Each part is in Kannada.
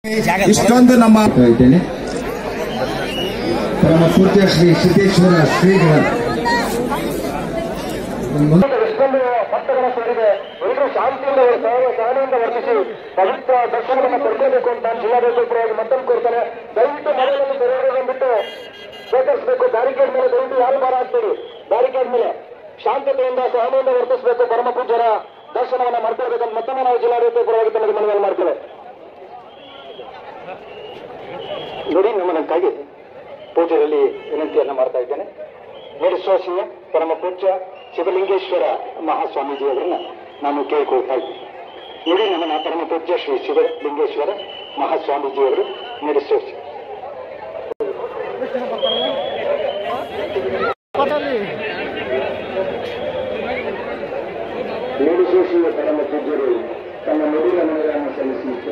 ಇಷ್ಟೊಂದು ನಮ್ಮ ಇದ್ದೇನೆ ಪರಮ ಪೂಜ್ಯ ಶ್ರೀ ಸಿದ್ದೇಶ್ವರ ಶ್ರೀಗಳ ಎಷ್ಟೊಂದು ಭಕ್ತಗಳ ಸೇರಿದೆ ಎಲ್ಲರೂ ಶಾಂತಿಯಿಂದ ಸಹ- ಸಹನೆಯಿಂದ ವರ್ತಿಸಿ ಪವಿತ್ರ ದರ್ಶನವನ್ನು ಪಡ್ಕೋಬೇಕು ಅಂತ ನಾನು ಜಿಲ್ಲಾಡಳಿತಪರವಾಗಿ ಮತ್ತೊಂದು ಕೋರ್ತಾರೆ ದಯವಿಟ್ಟು ಮನೆಯಲ್ಲಿ ತೆರೆಯೋದನ್ನು ಬಿಟ್ಟು ಶೇಖರಿಸಬೇಕು ಬ್ಯಾರಿಕೇಡ್ ಮೇಲೆ ದಯವಿಟ್ಟು ಯಾರು ಭಾರ ಹಾಕ್ತೀರಿ ಬ್ಯಾರಿಕೇಡ್ ಮೇಲೆ ಶಾಂತತೆಯಿಂದ ಸಹನೆಯಿಂದ ವರ್ತಿಸಬೇಕು ಪರಮ ಪೂಜ್ಯರ ದರ್ಶನವನ್ನ ಮಾಡ್ಕೊಳ್ಬೇಕಂತ ಮತ್ತೊಮ್ಮೆ ನಾವು ಜಿಲ್ಲಾಡಳಿತಪರವಾಗಿ ತಮಗೆ ಮನವಿ ಮಾಡ್ತೇವೆ ನೋಡಿ ನಮ್ಮನಕ್ಕಾಗಿ ಪೂಜೆಯಲ್ಲಿ ವಿನಂತಿಯನ್ನ ಮಾಡ್ತಾ ಇದ್ದೇನೆ ಮೇಲ್ವಿಶ್ವಾಸೀಯ ಪರಮ ಪೂಜ್ಯ ಶಿವಲಿಂಗೇಶ್ವರ ಮಹಾಸ್ವಾಮೀಜಿಯವರನ್ನ ನಾನು ಕೇಳ್ಕೊಳ್ತಾ ಇದ್ದೀನಿ ನೋಡಿ ನಮ್ಮನ್ನ ಪರಮ ಪೂಜ್ಯ ಶ್ರೀ ಶಿವಲಿಂಗೇಶ್ವರ ಮಹಾಸ್ವಾಮೀಜಿಯವರು ಮೇಲ್ವಿಶ್ವಾಸಿ ಮೇಲ್ವಿಶ್ವಾಸೀಯ ಪರಮ ಪೂಜ್ಯರು ತಮ್ಮ ನುಡಿಯ ಮನವಿಯನ್ನು ಸಲ್ಲಿಸಲಿಕ್ಕೆ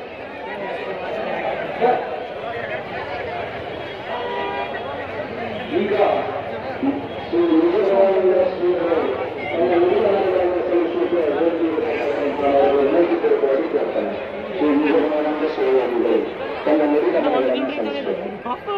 ಈಗ ಶ್ರೀ ನಿಜವಾದ ಶ್ರೀಗಳು ತಮ್ಮ ನುಡಿಗಳನ್ನು ಸಲ್ಲಿಸಲಿಕ್ಕೆ ಅವರು ವಿನಂತಿಪೂರ್ವಕವಾಗಿ ಕೇಳ್ತಾರೆ ಶ್ರೀ ನಿಜವಾದ ಶ್ರೀಗಳು ತಮ್ಮ ನುಡಿಗಳನ್ನು ಸಲ್ಲಿಸಬೇಕು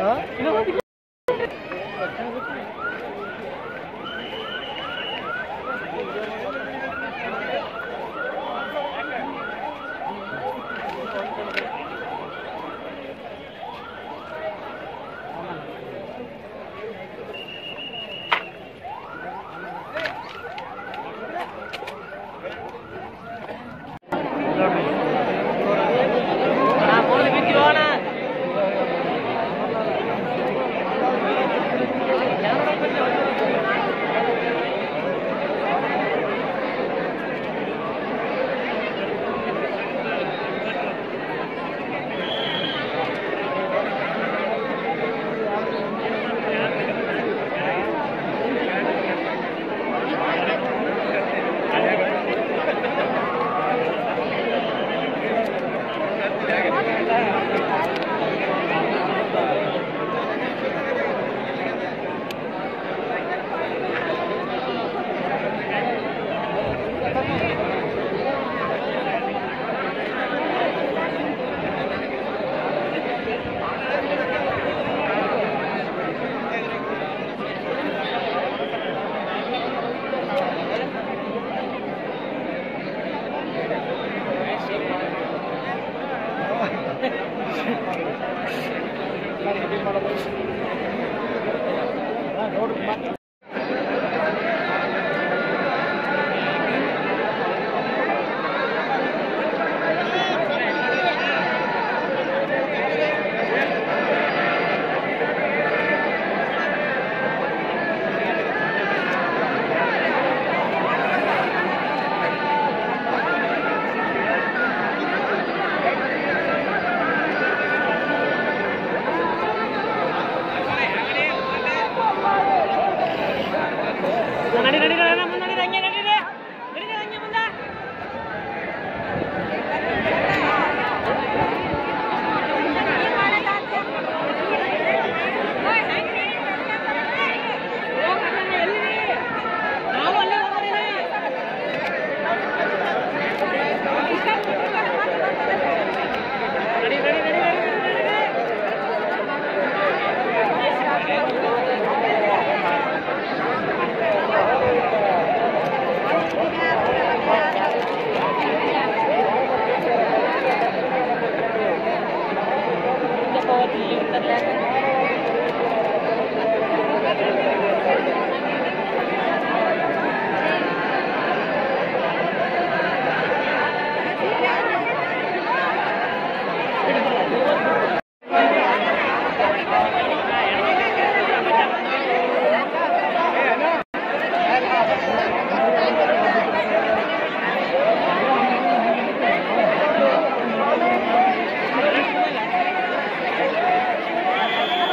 ನಡಿ ನಡಿ ನಡಿ ಮುಂದೆ ನಡಿ ಹಂಗೆ ನಡಿ ನಡಿ ನಡಿ ಹಂಗೆ ಮುಂದೆ ನಾವು ಅಲ್ಲೇ ಹೋಗೋದಿಲ್ಲ ನಡಿ ನಡಿ ನಡಿ ನಡಿ ನಡಿ ನಡಿ ಶ್ರೀ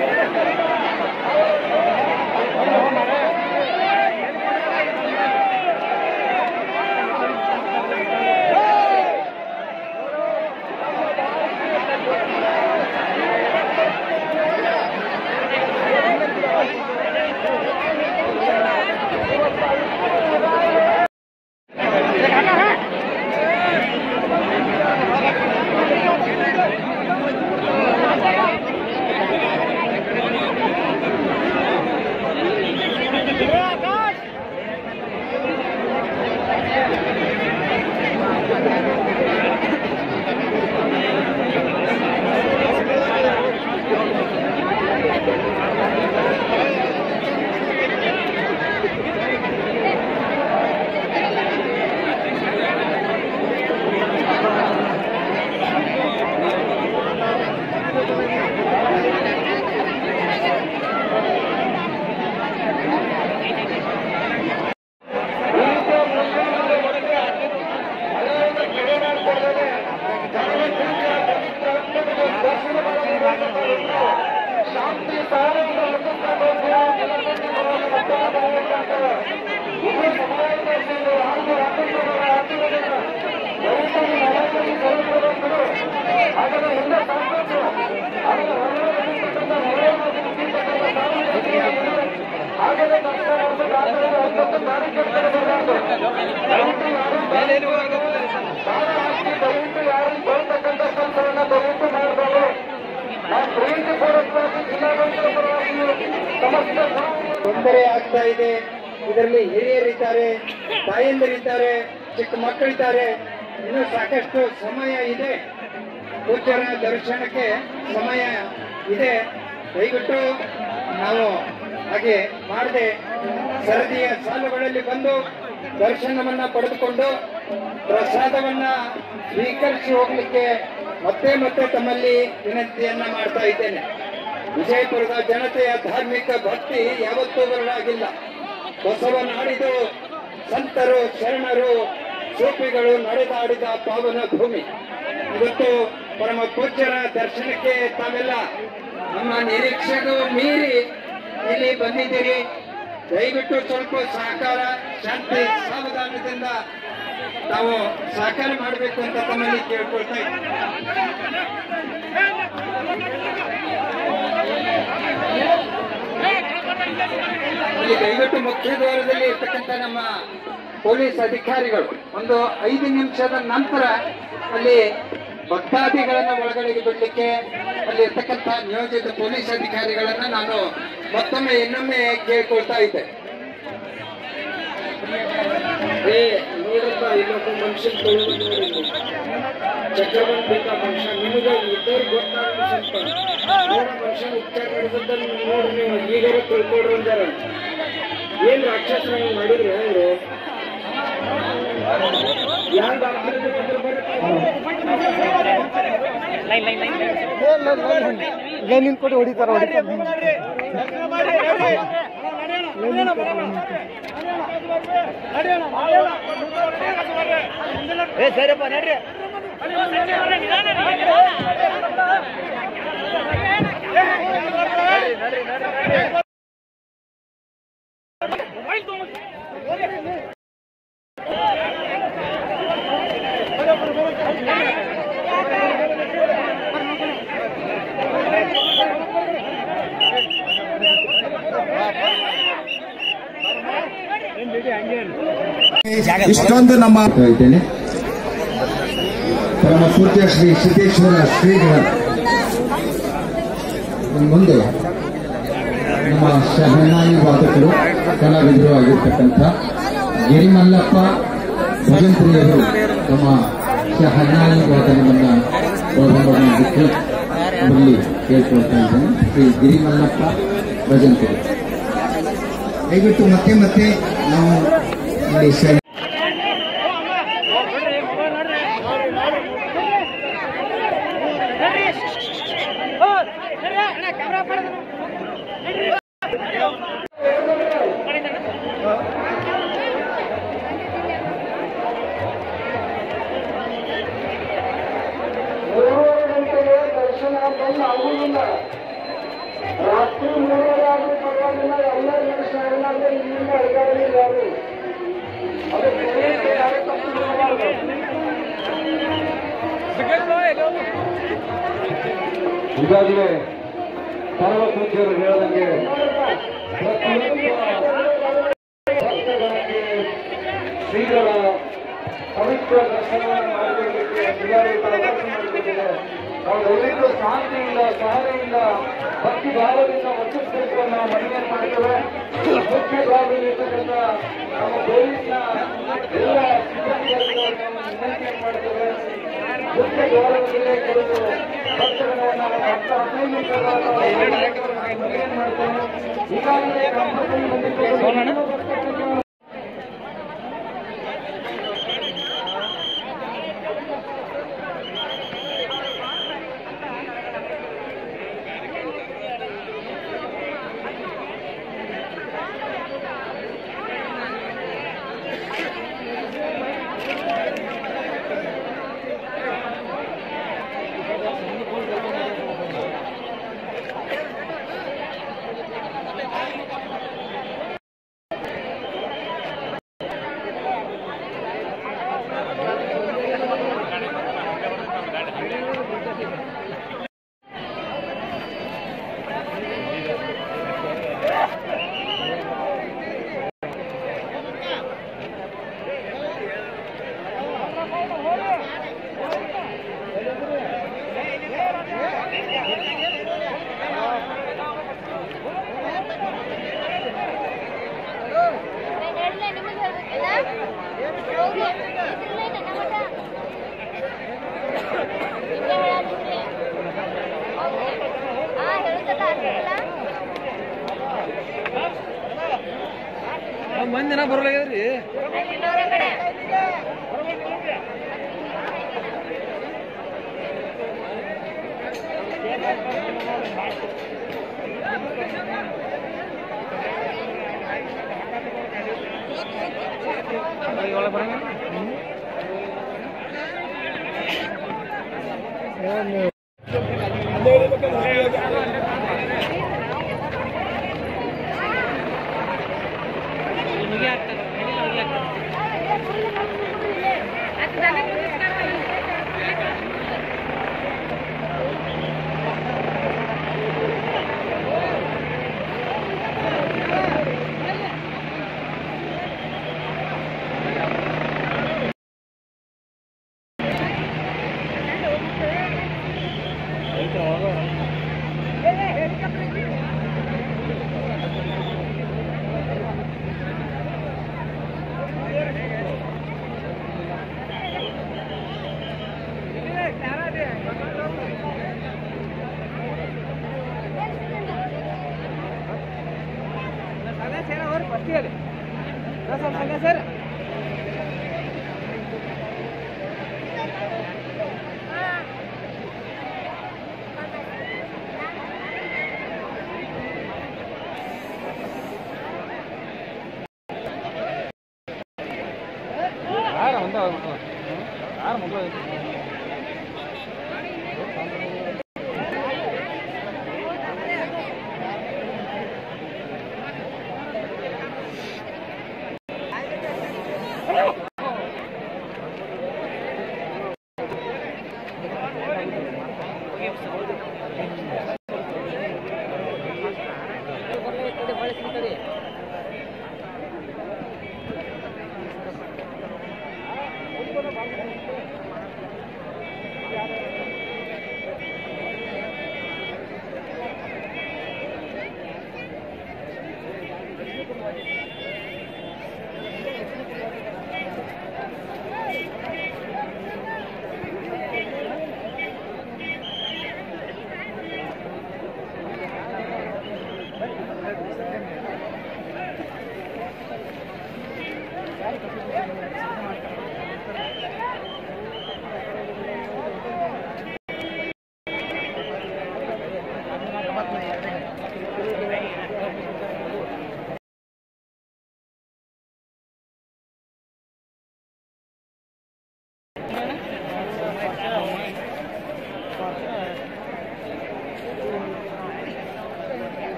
ಶಾಂತಿ ಸಾರಿಗೆ ಹಾಗಾದ್ರೆ ಎಲ್ಲ ಸಾಕಷ್ಟು ಅದರ ಹಾಗಾದ್ರೆ ಒಂಬತ್ತು ತಾರೀಕು ಬರಬಾರ್ದು ದಯವಿಟ್ಟು ಯಾರು ಬರ್ತಕ್ಕಂಥ ಕೆಲಸವನ್ನ ದಯವಿಟ್ಟು ಮಾಡಬಾರ್ದು ನಾವು ಪ್ರೀತಿ ಪೂರ್ವಕವಾಗಿ ಜಿಲ್ಲಾಡಳಿತದ ಪರವಾಗಿ ಸಮಸ್ಯೆ ತೊಂದರೆ ಆಗ್ತಾ ಇದೆ ಇದರಲ್ಲಿ ಹಿರಿಯರಿದ್ದಾರೆ ತಾಯಂದಿರಿದ್ದಾರೆ ಚಿಕ್ಕ ಮಕ್ಕಳಿದ್ದಾರೆ ಇನ್ನು ಸಾಕಷ್ಟು ಸಮಯ ಇದೆ ಪೂಜ್ಯರ ದರ್ಶನಕ್ಕೆ ಸಮಯ ಇದೆ ದಯವಿಟ್ಟು ನಾವು ಹಾಗೆ ಮಾಡದೆ ಸರದಿಯ ಸಾಲುಗಳಲ್ಲಿ ಬಂದು ದರ್ಶನವನ್ನ ಪಡೆದುಕೊಂಡು ಪ್ರಸಾದವನ್ನ ಸ್ವೀಕರಿಸಿ ಹೋಗ್ಲಿಕ್ಕೆ ಮತ್ತೆ ಮತ್ತೆ ತಮ್ಮಲ್ಲಿ ವಿನಂತಿಯನ್ನ ಮಾಡ್ತಾ ಇದ್ದೇನೆ ವಿಜಯಪುರದ ಜನತೆಯ ಧಾರ್ಮಿಕ ಭಕ್ತಿ ಯಾವತ್ತೂ ಬರಲಾಗಿಲ್ಲ ಬಸವನಾಡಿದು ಸಂತರು ಶರಣರು ಸೂಫಿಗಳು ನಡೆದಾಡಿದ ಪಾವನ ಭೂಮಿ ಇವತ್ತು ಪರಮ ಪೂಜ್ಯರ ದರ್ಶನಕ್ಕೆ ತಾವೆಲ್ಲ ನಮ್ಮ ನಿರೀಕ್ಷೆಗೂ ಮೀರಿ ಇಲ್ಲಿ ಬಂದಿದ್ದೀರಿ ದಯವಿಟ್ಟು ಸ್ವಲ್ಪ ಸಹಕಾರ ಶಾಂತಿ ಸಾವಧಾನದಿಂದ ತಾವು ಸಹಕಾರ ಮಾಡಬೇಕು ಅಂತ ತಮ್ಮಲ್ಲಿ ಕೇಳ್ಕೊಳ್ತಾ ಇದ್ದೀನಿ ಇಲ್ಲಿ ದಯವಿಟ್ಟು ಮುಖ್ಯ ದ್ವಾರದಲ್ಲಿ ಇರ್ತಕ್ಕಂಥ ನಮ್ಮ ಪೊಲೀಸ್ ಅಧಿಕಾರಿಗಳು ಒಂದು ಐದು ನಿಮಿಷದ ನಂತರ ಅಲ್ಲಿ ಭಕ್ತಾದಿಗಳನ್ನ ಒಳಗಡೆಗೆ ಬಿಡ್ಲಿಕ್ಕೆ ಅಲ್ಲಿ ಇರ್ತಕ್ಕಂಥ ನಿಯೋಜಿತ ಪೊಲೀಸ್ ಅಧಿಕಾರಿಗಳನ್ನ ನಾನು ಮತ್ತೊಮ್ಮೆ ಇನ್ನೊಮ್ಮೆ ಕೇಳ್ಕೊಳ್ತಾ ಇದ್ದೆ ಏ ನೋಡ್ರಪ್ಪ ಇಲ್ಲೊಬ್ಬ ಮನುಷ್ಯನ್ ತೊಳೆದು ನೋಡಿ ಚಕ್ರವರ್ತಿ ಬೇಕಾ ಮನುಷ್ಯ ನಿಮಗೆ ಇದ್ದವ್ರು ಗೊತ್ತಾಗ ಸ್ವಲ್ಪ ನೋಡ ಮನುಷ್ಯನ ಉಪಚಾರ ನಡೆದದ್ದನ್ನು ನೋಡ್ರಿ ನೀವು ಈಗಾರ ತಿಳ್ಕೊಡ್ರಿ ಅಂದಾರ ಏನ್ ರಾಕ್ಷಸರ ಹಿಂಗ್ ಮಾಡಿದ್ರಿ ಅವರು ಯಾರು ಲೈನ್ ಲೈನ್ ಲೈನ್ ಏ ಸರಿಯಪ್ಪ ನಡ್ರಿ ಇಷ್ಟೊಂದು ನಮ್ಮ ಇದ್ದೇನೆ ಪರಮ ಪೂಜ್ಯ ಶ್ರೀ ಸಿದ್ದೇಶ್ವರ ಶ್ರೀಗಳ ಮುಂದೆ ನಮ್ಮ ಶಹನಾಯಿ ವಾದಕರು ಕಲಾವಿದರು ಆಗಿರ್ತಕ್ಕಂಥ ಗಿರಿಮಲ್ಲಪ್ಪ ಭಜಂತ್ರಿಯವರು ತಮ್ಮ ಶಹನಾಯಿ ವಾದನವನ್ನ ಪ್ರಾರಂಭ ಮಾಡಲಿಕ್ಕೆ ಬರಲಿ ಕೇಳ್ಕೊಳ್ತಾ ಇದ್ದೇನೆ ಶ್ರೀ ಗಿರಿಮಲ್ಲಪ್ಪ ಭಜಂತ್ರಿ ದಯವಿಟ್ಟು ಮತ್ತೆ ಮತ್ತೆ ನಾವು ಇಲ್ಲಿ ಶಹ ಮೂರುವರೆ ಗಂಟೆಗೆ ದರ್ಶನ ಬಂದು ಆಗುವುದಿಲ್ಲ ರಾತ್ರಿ ಮೂರುವರೆ ಆದ್ರೂ ಪರವಾಗಿಲ್ಲ ಎಲ್ಲ ನಿಮಿಷ ಇಲ್ಲಾಂದ್ರೆ ಇಲ್ಲಿಂದ ಅಧಿಕಾರಿ ಯಾರು ಅದು ಪೊಲೀಸರಿಗೆ ಯಾರು ತಪ್ಪು ಮಾಡಬಾರ್ದು ಈಗಾಗಲೇ ಸರ್ವಸೂಚಿಯರು ಹೇಳದಂಗೆ ಪ್ರತಿಯೊಬ್ಬ ಭಕ್ತಗಣಕ್ಕೆ ಶ್ರೀಗಳ ಪವಿತ್ರ ದರ್ಶನವನ್ನು ಮಾಡಿಕೊಳ್ಳಲಿಕ್ಕೆ ಜಿಲ್ಲಾಡಳಿತ ಅವಕಾಶ ಮಾಡಿಕೊಟ್ಟಿದೆ ನಾವು ದಯವಿಟ್ಟು ಶಾಂತಿಯಿಂದ ಸಹನೆಯಿಂದ ಭಕ್ತಿ ಭಾವದಿಂದ ವರ್ತಿಸಬೇಕು ಅನ್ನೋ ಮನವಿಯನ್ನು ಮಾಡಿದ್ದೇವೆ ಮುಖ್ಯ ಭಾಗದಲ್ಲಿರ್ತಕ್ಕಂಥ ನಮ್ಮ ಪೊಲೀಸ್ನ ಎಲ್ಲ ಸಿಬ್ಬಂದಿಗಳಿಗೆ ನಾವು ವಿನಂತಿಯನ್ನು ಮಾಡ್ತೇವೆ ಮುಖ್ಯ ದ್ವಾರದಲ್ಲೇ ಕುರಿತು ಭಕ್ತಗಣವನ್ನು ಹತ್ತು ಹದಿನೈದು ನಿಮಿಷಗಳ ಕಾಲ ಮನವಿಯನ್ನು ಮಾಡ್ತೇವೆ ಈಗಾಗಲೇ ಕಂಪನಿ ಬಂದಿದ್ದು ಭಕ್ತರಿಗೆ ಹೇಳಲೇ ನಿಮಗೆ ಹೇಳ್ಬೇಕಿಲ್ಲ ಹೋಗಿ ಇದ್ರಲ್ಲೇ ನನ್ನ ಮಠ ನಿಮಗೆ ಹೇಳಾತಿದ್ರಿ ಹೌದ್ರಿ ಹಾ ಹೇಳುತ್ತಲ್ಲ ಅರ್ಥಲ್ಲ ಮಂದಿನ ಬರಲಾಗ್ಯದ್ರಿ ಇನ್ನೊಂದ್ರ ಕಡೆ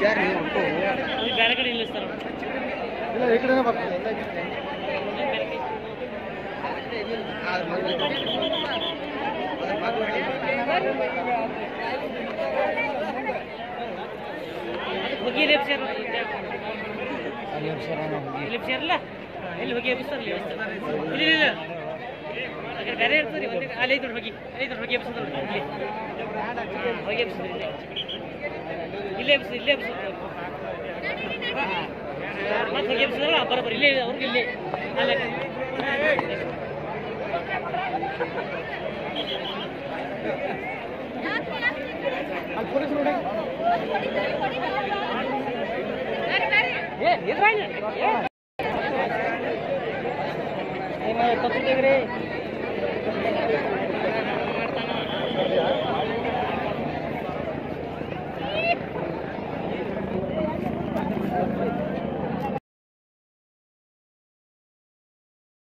ಬೇರೆ ಕಡೆ ನಿಲ್ಲಿಸ್ತಾರೆ ಹೋಗಿ ಲೆಫ್ಟ್ ಸೇರ್ ಲೆಫ್ಟ್ ಸೇರಲ್ಲ ಎಲ್ಲಿ ಹೋಗಿ ಎಬ್ಬಿಸ್ತಾರೆ ಇಲ್ಲಿ ಇಲ್ಲ ಹಾಗಾದ್ರೆ ಬೇರೆ ಇರ್ತದೆ ಒಂದೇ ಅಲ್ಲಿ ಐದು ಹೋಗಿ ಐದು ಹೋಗಿ ಎಬ್ಬಿಸೋದು ಇಲ್ಲಿ ಹೋಗಿ ಎಬ್ಬಿಸೋದು ಇಲ್ಲಿ ಇಲ್ಲೇ ಎಬ್ಬಿಸೋದು ಇಲ್ಲೇ ಎಬ್ಬಿಸೋದು ಮತ್ತೆ ಹೋಗಿ ಎಬ್ಬಿಸಿದ್ರಲ್ಲ ಬರೋಬ್ಬರ ಇಲ್ಲೇ ಅವ್ರಿಗೆ ಇಲ್ಲಿ ಅಲ್ಲೇ ಏ ಎದುರಾಗಿ ಏನು ತಪ್ಪಿದ್ದೀರಿ